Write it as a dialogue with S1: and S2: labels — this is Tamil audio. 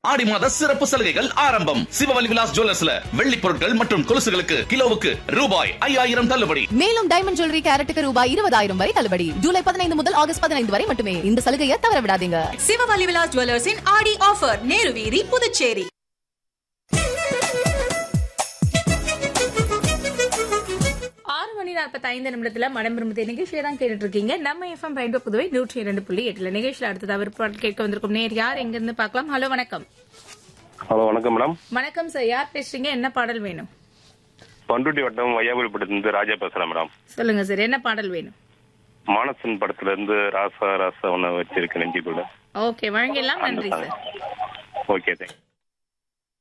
S1: ஆடி மாத சிறப்பு சலுகைகள் ஆரம்பம் சிவவலி விலாஸ் ஜுவல்லர்ஸ்ல வெள்ளி பொருட்கள் மற்றும் கொலுசுகளுக்கு கிலோவுக்கு ரூபாய் ஐயாயிரம் தள்ளுபடி
S2: மேலும் டைமண்ட் ஜுவல்லரி கேரட்டுக்கு ரூபாய் இருபதாயிரம் வரை தள்ளுபடி ஜூலை பதினைந்து முதல் ஆகஸ்ட் பதினைந்து வரை மட்டுமே இந்த சலுகையை தவற விடாதீங்க
S3: சிவவலி விலாஸ் ஜுவல்லர்ஸின் ஆடி ஆஃபர் நேரு வீதி புதுச்சேரி
S4: ஆறு மணி நாற்பத்தி ஐந்து நிமிடத்துல மனம் விரும்புது நிகழ்ச்சியை தான் கேட்டுட்டு இருக்கீங்க நம்ம எஃப்எம் ரெயின்போ புதுவை நூற்றி இரண்டு புள்ளி எட்டுல நிகழ்ச்சியில் அடுத்தது விருப்பம் கேட்க வந்திருக்கும் நேர் யார் எங்க இருந்து பார்க்கலாம் ஹலோ வணக்கம்
S5: ஹலோ வணக்கம் மேடம்
S4: வணக்கம் சார் யார் பேசுறீங்க என்ன பாடல் வேணும்
S5: பண்ருட்டி வட்டம் வையாபுரிப்பட்டத்துலேருந்து ராஜா பேசுறேன் மேடம்
S4: சொல்லுங்க சார் என்ன பாடல் வேணும்
S5: மானசன் படத்துல இருந்து ராசா ராசா ஒன்று வச்சிருக்கேன் நெஞ்சி கூட
S4: ஓகே வழங்கிடலாம் நன்றி சார்
S5: ஓகே தேங்க்